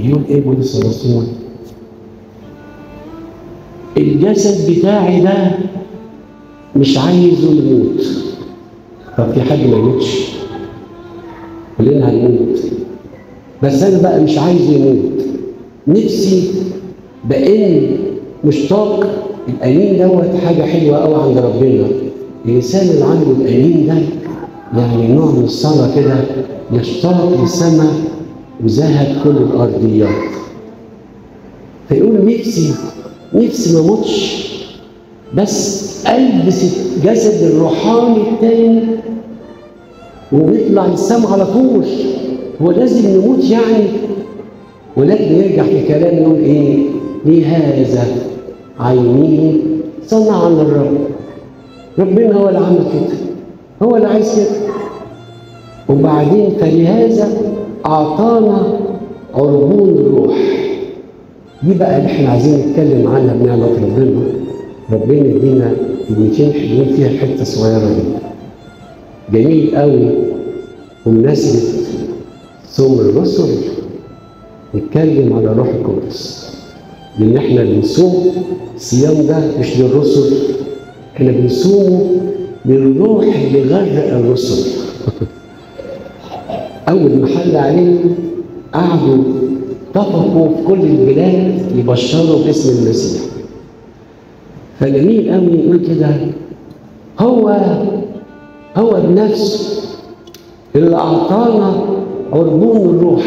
يقول ايه بولس الرسول الجسد بتاعي ده مش عايزه يموت طب في حد ما يموتش كلنا هنموت بس انا بقى مش عايزه يموت نفسي بان مشتاق الامين دوت حاجه حلوه قوي عند ربنا الانسان اللي عنده الامين ده يعني نوع من الصلاه كده يشتاق للسماء وزهد كل الارضيات فيقول نفسي نفسي ما اموتش بس البس الجسد الروحاني التاني ونطلع للسما على طول هو لازم نموت يعني ولكن يرجع في كلام يقول ايه لهذا عينيه صنع عن الرب ربنا هو اللي عمل كده هو اللي عايز كده وبعدين فلهذا اعطانا عربون الروح دي بقى اللي احنا عايزين نتكلم عنها بنعمه ربنا ربنا يدينا كلمتين حلوين فيها الحته الصغيره دي جميل قوي بمناسبه صوم الرسل نتكلم على روح القدس لان احنا بنصوم الصيام ده مش للرسل احنا بنصومه للروح اللي غرق الرسل اول ما حل عليهم قعدوا طفقوا في كل البلاد يبشروا باسم المسيح فجميل قوي يقول كده هو هو بنفسه اللي اعطانا عربون الروح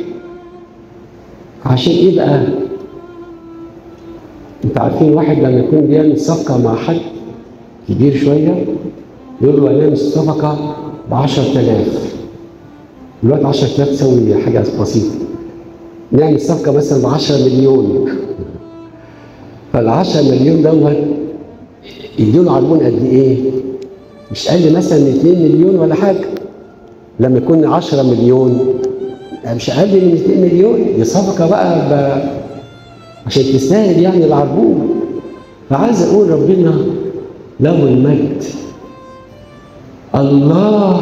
عشان ايه بقى انتوا عارفين واحد لما يكون بيعمل صفقه مع حد كبير شويه يقول له هنعمل صفقه ب 10000 دلوقتي 10000 تساوي حاجه بسيطه نعمل صفقه مثلا ب 10 مليون فال 10 مليون دوت يديله عربون قد ايه؟ مش قال مثلا 2 مليون ولا حاجه لما يكون 10 مليون مش اقل من 200 مليون دي صفقه بقى ب... عشان تستاهل يعني العربون فعايز اقول ربنا له المجد الله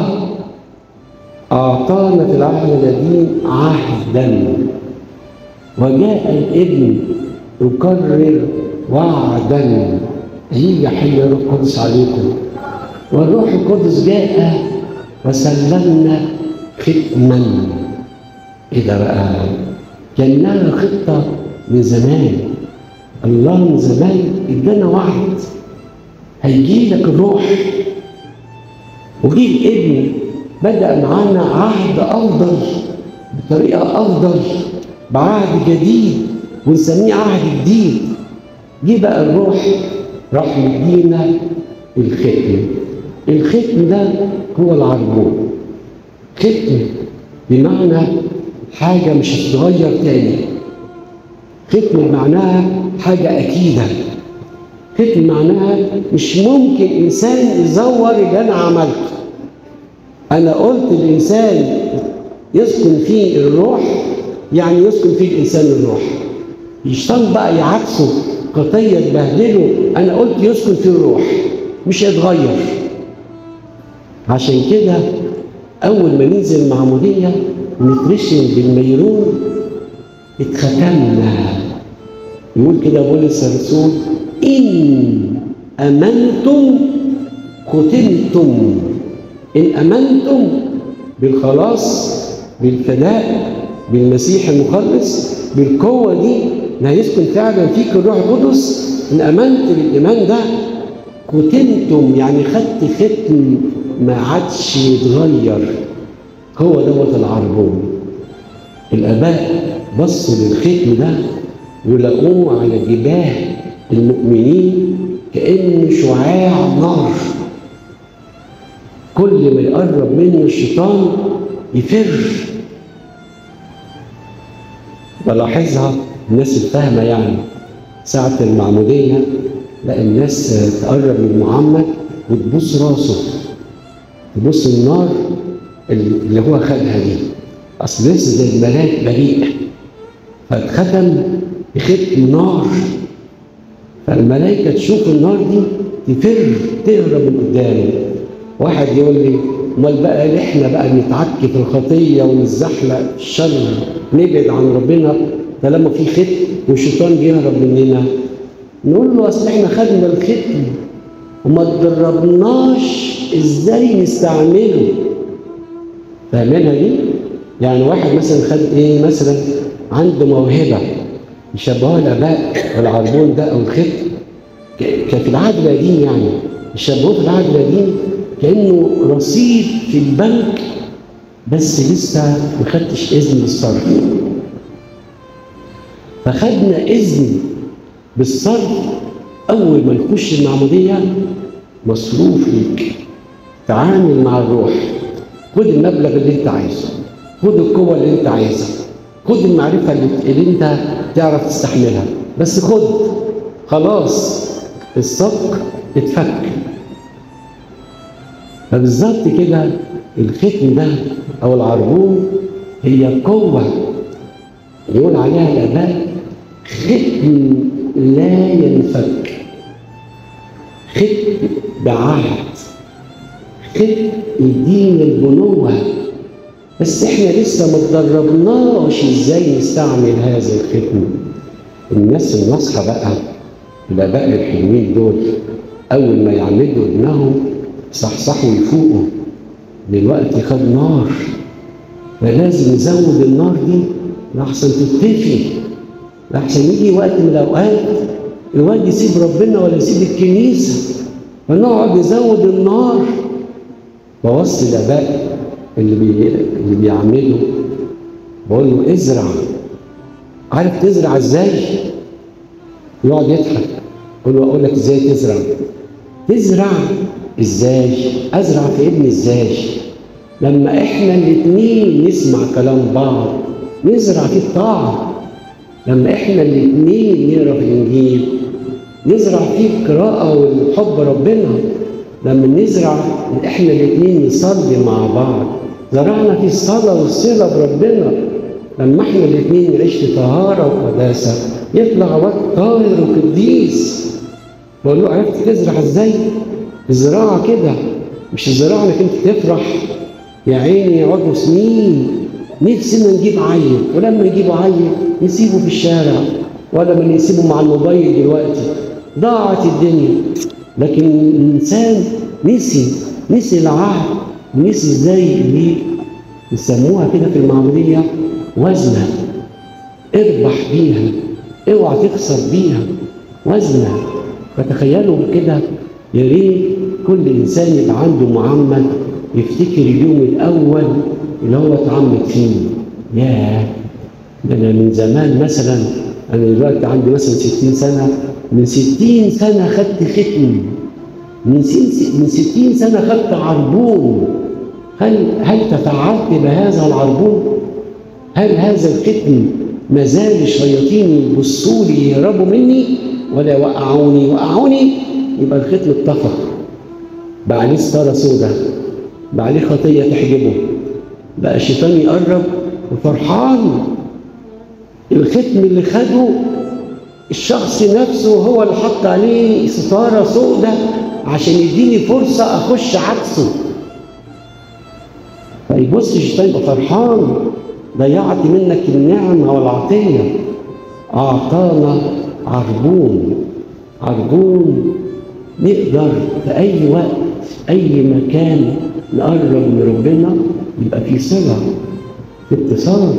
اعطانا في العهد القديم عهدا وجاء الابن يكرر وعدا هيجي حل الروح القدس عليكم والروح القدس جاء وسلمنا ختما ايه ده بقى كانها خطه من زمان الله من زمان ادانا وعد هيجي لك الروح وجه الابن بدا معانا عهد افضل بطريقه افضل بعهد جديد ونسميه عهد جديد جه بقى الروح راح مدينا الختم الختم ده هو العربون ختم بمعنى حاجة مش هتتغير تاني ختم معناها حاجة أكيدة ختم معناها مش ممكن إنسان يزور اللي أنا عملته أنا قلت الإنسان يسكن فيه الروح يعني يسكن فيه الإنسان الروح يشتغل بقى يعكسه قضية تبهدله أنا قلت يسكن فيه الروح مش هيتغير عشان كده أول ما ننزل المعمودية نترشم بالميرون اتختمنا يقول كده بولس الرسول إن أمنتم ختمتم إن أمنتم بالخلاص بالفداء بالمسيح المخلص بالقوة دي اللي هيسكن فعلا فيك الروح القدس إن آمنت بالإيمان ده ختمتم يعني خدت ختم ما عادش يتغير هو دوت العربون الآباء بصوا للختم ده ولقوه على جباه المؤمنين كأنه شعاع نار كل ما يقرب منه الشيطان يفر بلاحظها الناس الفاهمة يعني ساعة المعمودية لا الناس تقرب من المعمد وتبص راسه تبص النار اللي هو خدها دي اصل لسه زي الملاك بريء فاتختم بختم نار فالملائكه تشوف النار دي تفر تهرب من قدامه واحد يقول لي امال بقى اللي احنا بقى نتعك في الخطيه ونتزحلق في الشر نبعد عن ربنا طالما في ختم والشيطان بيهرب مننا نقول له اصل احنا خدنا الختم وما اتدربناش ازاي نستعمله فاهمينها دي؟ يعني واحد مثلا خد ايه مثلا عنده موهبه يشبهوها الاباء العربون ده او الختم كان في العهد القديم يعني يشبهوه في العهد القديم كانه رصيد في البنك بس لسه ما خدتش اذن بالصرف فخدنا اذن بالصرف اول ما نخش المعموديه مصروف ليك تعامل مع الروح خد المبلغ اللي انت عايزه خد القوه اللي انت عايزها خد المعرفه اللي, اللي انت تعرف تستحملها بس خد خلاص الصك اتفك فبالظبط كده الختم ده او العربون هي قوه يقول عليها الاباء ختم لا ينفك ختم بعهد ختم يدينا البنوه بس احنا لسه ما اتدربناش ازاي نستعمل هذا الختم الناس الناصحه بقى الاباء الحلوين دول اول ما يعمدوا ابنهم صحصحوا يفوقوا دلوقتي خد نار فلازم نزود النار دي لحسن تتفي لحسن يجي وقت من الاوقات الواد يسيب ربنا ولا يسيب الكنيسه فنقعد نزود النار بوصي الاباء اللي بي... اللي بيعملوا بقول له ازرع عارف تزرع ازاي؟ يقعد يضحك اقول له اقول لك ازاي تزرع؟ تزرع ازاي؟ ازرع في ابني ازاي؟ لما احنا الاثنين نسمع كلام بعض نزرع في الطاعه لما احنا الاثنين نقرا في الانجيل نزرع فيه القراءه والحب ربنا لما نزرع احنا الاثنين نصلي مع بعض زرعنا في الصلاه والصله بربنا لما احنا الاثنين نعيش في طهاره وقداسه يطلع واد طاهر وقديس بقول له عرفت تزرع ازاي؟ الزراعه كده مش الزراعه انك انت تفرح يا عيني يقعدوا سنين نفسنا نجيب عيل ولما يجيبوا عيل نسيبه في الشارع ولا ما نسيبه مع الموبايل دلوقتي ضاعت الدنيا لكن الانسان نسي نسي العهد ونسي ازاي اللي يسموها كده في المعموديه وزنه اربح بيها اوعى تخسر بيها وزنه فتخيلوا كده يا ريت كل انسان يبقى عنده معمد يفتكر اليوم الاول اللي هو اتعمد فيه ياه ده انا من زمان مثلا انا دلوقتي عندي مثلا 60 سنه من 60 سنه خدت ختم من من 60 سنه خدت عربون هل هل تفاعلت بهذا العربون؟ هل هذا الختم ما زال الشياطين يبصوا لي يهربوا مني ولا وقعوني وقعوني يبقى الختم اتطفى بقى عليه ستاره سودة بقى عليه خطيه تحجبه بقى الشيطان يقرب وفرحان الختم اللي خده الشخص نفسه هو اللي حط عليه ستاره سوداء عشان يديني فرصه اخش عكسه فيبص الشيطان يبقى فرحان ضيعت منك النعمه والعطيه اعطانا عربون عربون نقدر في اي وقت في اي مكان نقرب من ربنا يبقى في صله في اتصال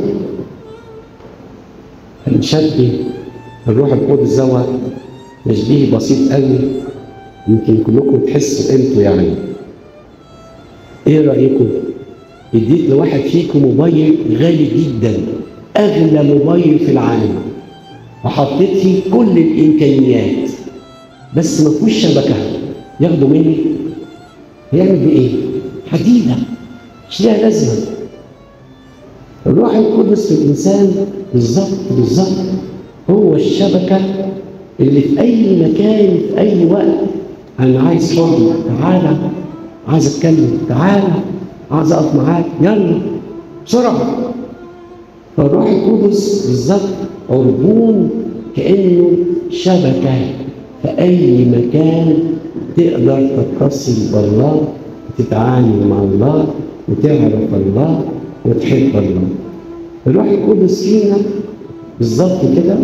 هنشبه الروح القدس دوت تشبيه بسيط قوي يمكن كلكم تحسوا قيمته يعني ايه رايكم اديت لواحد فيكم موبايل غالي جدا اغلى موبايل في العالم وحطيت فيه كل الامكانيات بس ما فيهوش شبكه ياخدوا مني هيعمل بايه حديده مش ليها لازمه الروح القدس في الانسان بالظبط بالظبط هو الشبكه اللي في اي مكان في اي وقت انا عايز فاضي تعالى عايز اتكلم تعالى عايز اقف معاك يلا بسرعه فالروح القدس بالظبط عربون كانه شبكه في اي مكان تقدر تتصل بالله تتعامل مع الله وتعرف الله وتحب الله الروح القدس فينا بالظبط كده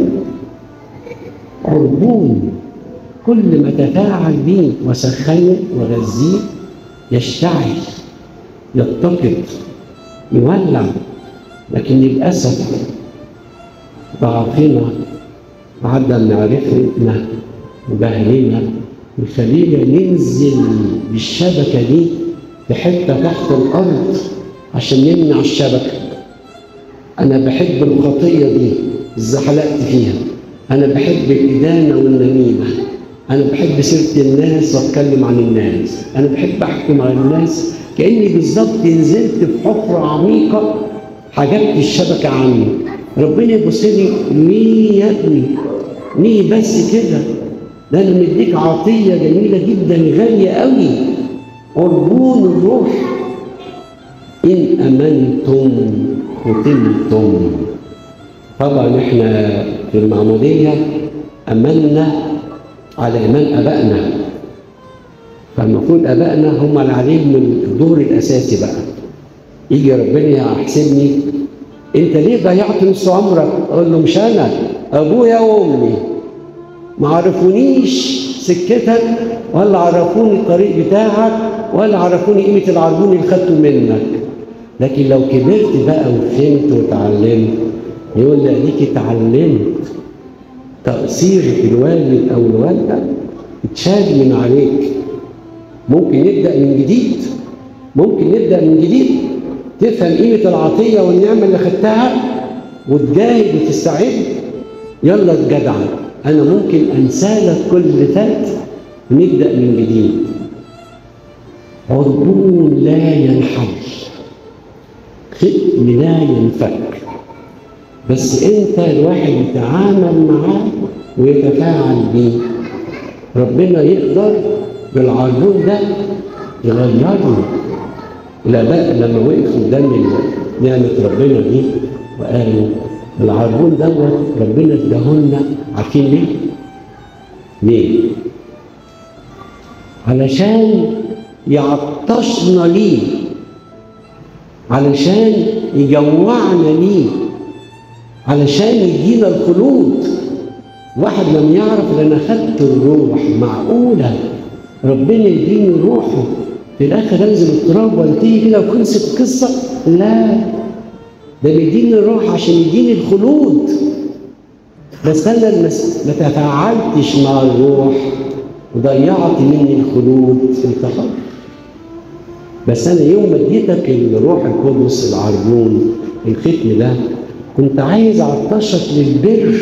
عربون كل ما تفاعل به وسخنه وغذيه يشتعل يتقد يولع لكن للأسف ضعفنا عدم معرفتنا وجهلنا يخلينا ننزل بالشبكة دي في حتة تحت الأرض عشان نمنع الشبكة أنا بحب الخطية دي اتزحلقت فيها أنا بحب الإدانة والنميمة أنا بحب سيرة الناس وأتكلم عن الناس أنا بحب أحكم على الناس كأني بالظبط نزلت في حفرة عميقة حجبت الشبكة عني ربنا يبص لي ليه يا ابني ليه بس كده ده انا مديك عطيه جميله جدا غاليه قوي عربون الروح ان امنتم قتلتم طبعا احنا في المعموديه امنا على ايمان ابائنا فالمفروض ابائنا هم اللي عليهم الدور الاساسي بقى يجي ربنا يحسبني انت ليه ضيعت نص عمرك اقول له مش انا ابويا وامي ما عرفونيش سكتك ولا عرفوني الطريق بتاعك ولا عرفوني قيمه العربون اللي خدته منك لكن لو كبرت بقى وفهمت وتعلمت يقول لي اديك اتعلمت تقصير الوالد او الوالده اتشال من عليك ممكن نبدا من جديد ممكن نبدا من جديد تفهم قيمة العطية والنعمة اللي خدتها وتجاهد وتستعد يلا الجدع أنا ممكن أنسى لك كل اللي فات ونبدأ من جديد عربون لا ينحل ختم لا ينفك بس انت الواحد يتعامل معاه ويتفاعل بيه ربنا يقدر بالعربون ده يغيره الاباء لما وقفوا قدام نعمه ربنا دي وقالوا العربون دوت ربنا اداهولنا عارفين ليه؟ ليه؟ علشان يعطشنا ليه علشان يجوعنا ليه علشان يدينا الخلود واحد لم يعرف ان انا خدت الروح معقوله ربنا يديني روحه في الاخر انزل التراب وانتهي كده وخلصت القصه لا ده بيديني الروح عشان يديني الخلود بس انا ما تفاعلتش مع الروح وضيعت مني الخلود انت حر بس انا يوم ما اديتك الروح القدس العربون الختم ده كنت عايز اعطشك للبر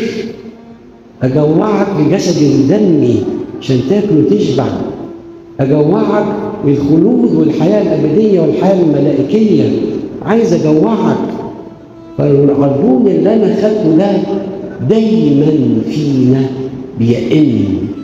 اجوعك بجسد دمي عشان تاكل وتشبع اجوعك بالخلود والحياه الابديه والحياه الملائكيه عايز اجوعك فالعربون اللي انا خدته ده دايما فينا بيئن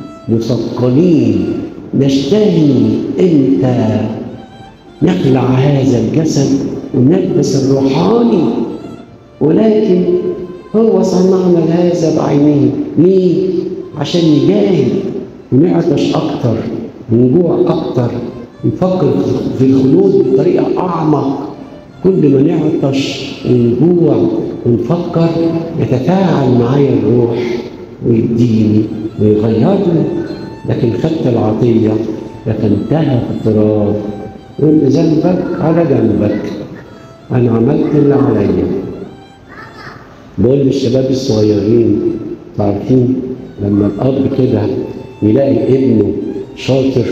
مثقلين نشتهي امتى نخلع هذا الجسد ونلبس الروحاني ولكن هو صنعنا هذا بعينيه ليه؟ عشان نجاهد ونعطش اكتر ونجوع اكتر نفكر في الخلود بطريقه اعمق كل ما نعطش ونجوع ونفكر يتفاعل معايا الروح ويديني ويغيرني لكن خدت العطيه دفنتها في التراب يقول ذنبك على جنبك انا عملت اللي عليا بقول للشباب الصغيرين عارفين لما الاب كده يلاقي ابنه شاطر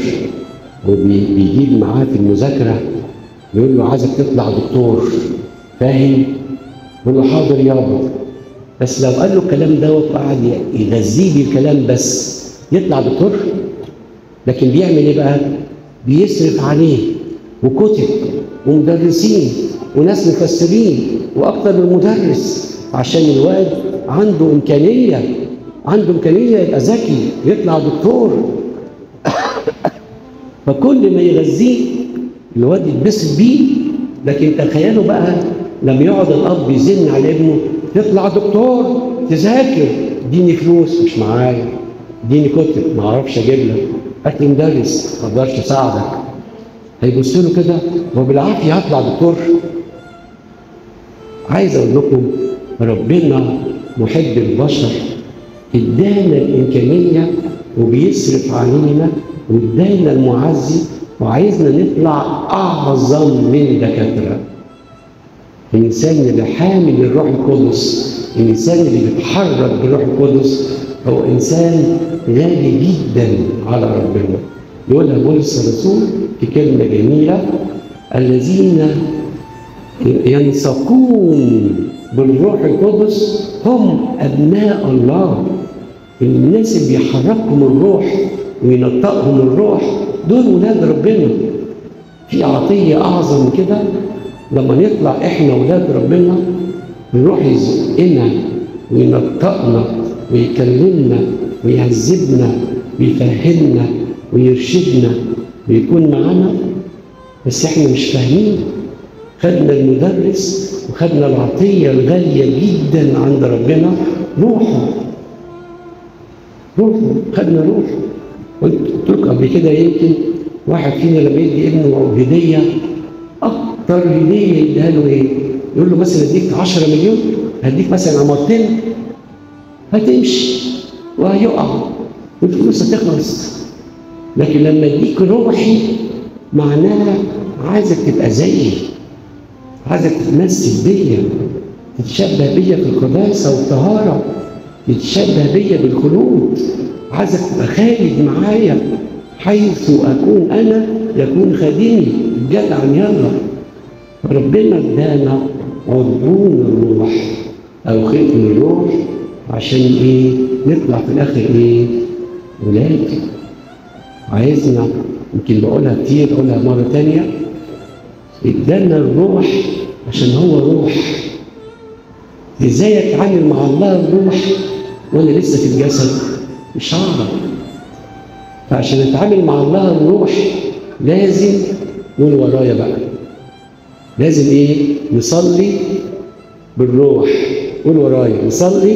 وبيجيب معاه في المذاكره يقول له عايزك تطلع دكتور فاهم؟ يقول له حاضر يابا بس لو قال له الكلام دوت وقعد يغذيه بالكلام بس يطلع دكتور لكن بيعمل ايه بقى؟ بيصرف عليه وكتب ومدرسين وناس مفسرين واكتر من مدرس عشان الواد عنده امكانيه عنده امكانيه يبقى ذكي يطلع دكتور فكل ما يغذيه الواد يتبسط بيه لكن تخيلوا بقى لما يقعد الاب يزن على ابنه تطلع دكتور تذاكر اديني فلوس مش معايا اديني كتب ما اعرفش اجيب لك هات لي مدرس ما اقدرش اساعدك هيبص له كده وبالعافيه هطلع دكتور عايز اقول لكم ربنا محب البشر ادانا الامكانيه وبيصرف علينا وادانا المعزي وعايزنا نطلع اعظم من دكاتره الانسان اللي حامل الروح القدس الانسان اللي بيتحرك بالروح القدس هو انسان غالي جدا على ربنا يقولها بولس الرسول في كلمه جميله الذين ينسقون بالروح القدس هم ابناء الله الناس اللي بيحركهم الروح وينطقهم الروح دول ولاد ربنا في عطيه اعظم من كده لما نطلع احنا ولاد ربنا الروح يزقنا وينطقنا ويكلمنا ويهذبنا ويفهمنا ويرشدنا ويكون معانا بس احنا مش فاهمين خدنا المدرس وخدنا العطيه الغاليه جدا عند ربنا روحه روحه خدنا روحه قلت لكم قبل كده يمكن واحد فينا لما يدي ابنه هديه اكتر هديه يديها له ايه؟ يقول له مثلا اديك 10 مليون هديك مثلا عمارتين هتمشي وهيقع والفلوس هتخلص لكن لما اديك روحي معناها عايزك تبقى زيي عايزك تتمثل بيا تتشبه بيا في القداسه والطهاره تتشبه بيا بالخلود عايزك تبقى خالد معايا حيث اكون انا يكون خادمي جدعا يلا ربنا ادانا عربون الروح او ختم الروح عشان ايه نطلع في الاخر ايه ولاد عايزنا يمكن بقولها كتير اقولها مره تانية ادانا الروح عشان هو روح ازاي اتعامل مع الله الروح وانا لسه في الجسد مش هعرف فعشان اتعامل مع الله الروح لازم قول ورايا بقى لازم ايه نصلي بالروح قول ورايا نصلي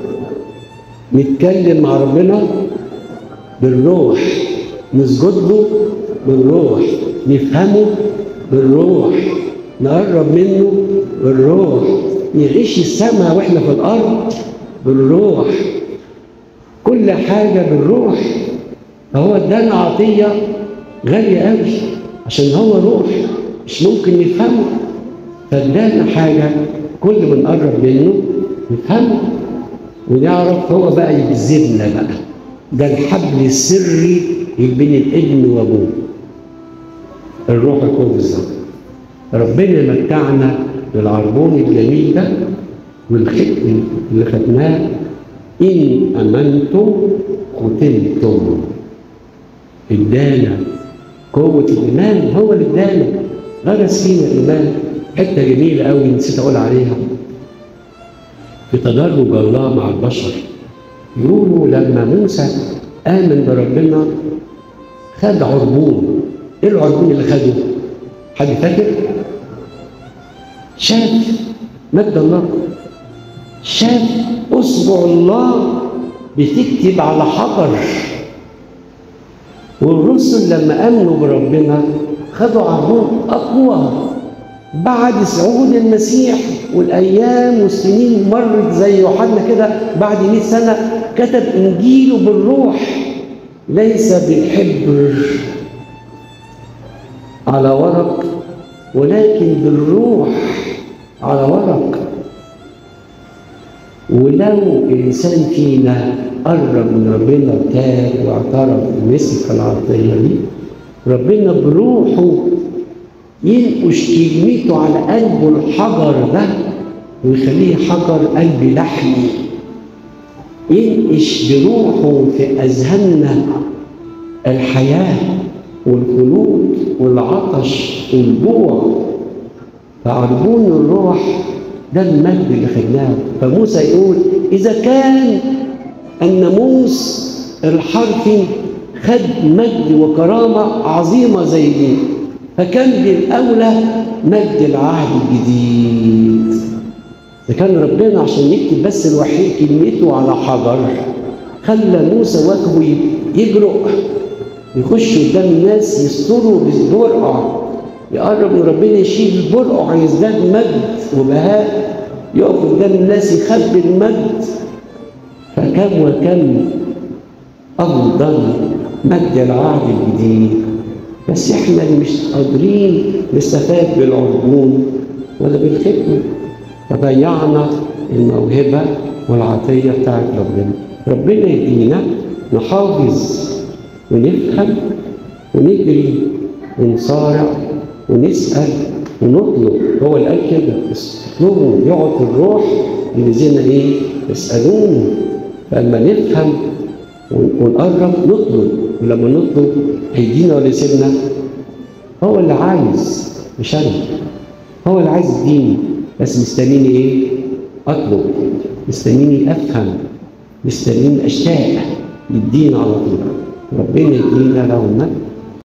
نتكلم مع ربنا بالروح نسجد له بالروح نفهمه بالروح نقرب منه بالروح نعيش السماء واحنا في الارض بالروح كل حاجه بالروح فهو ادانا عطيه غاليه قوي عشان هو روح مش ممكن نفهمه فادانا حاجه كل ما نقرب منه نفهمه ونعرف هو بقى يجذبنا بقى ده الحبل السري بين الابن وابوه الروح القدس ده ربنا متعنا بالعربون الجميل ده والختم اللي خدناه ان امنتم قتلتم ادانا قوة الإيمان هو اللي ادانا غرس فينا الإيمان حتة جميلة قوي نسيت أقول عليها في تدرج الله مع البشر يقولوا لما موسى آمن بربنا خد عربون إيه العربون اللي خده؟ حد فاكر؟ شاف مجد الله شاف أصبع الله بتكتب على حجر والرسل لما امنوا بربنا خدوا عربون اقوى بعد صعود المسيح والايام والسنين مرت زي يوحنا كده بعد 100 سنه كتب انجيله بالروح ليس بالحبر على ورق ولكن بالروح على ورق ولو انسان فينا قرب من ربنا وتاب واعترف ومسك العطيه دي ربنا بروحه ينقش كلمته على قلبه الحجر ده ويخليه حجر قلب لحمي ينقش بروحه في اذهاننا الحياه والخلود والعطش والجوع فعربون الروح ده المجد اللي خدناه فموسى يقول اذا كان الناموس الحرفي خد مجد وكرامه عظيمه زي دي فكان بالاولى مجد العهد الجديد ده كان ربنا عشان يكتب بس الوحيد كلمته على حجر خلى موسى وجهه يجرؤ يخش قدام الناس يستروا بالبرقع يقرب من ربنا يشيل البرقع يزداد مجد وبهاء يقف قدام الناس يخبي المجد فكم وكم أفضل مجد العهد الجديد بس احنا اللي مش قادرين نستفاد بالعربون ولا بالخدمة فضيعنا الموهبة والعطية بتاعت ربنا ربنا يدينا نحافظ ونفهم ونجري ونصارع ونسأل ونطلب هو اللي قال كده اطلبوا يقعد الروح الذين ايه يسألون فلما نفهم ونقرب نطلب ولما نطلب هيدينا ولا يسيبنا هو اللي عايز مش انا هو اللي عايز يديني بس مستنيني ايه اطلب مستنيني افهم مستنيني اشتاق يدينا على طول ربنا يدينا له المجد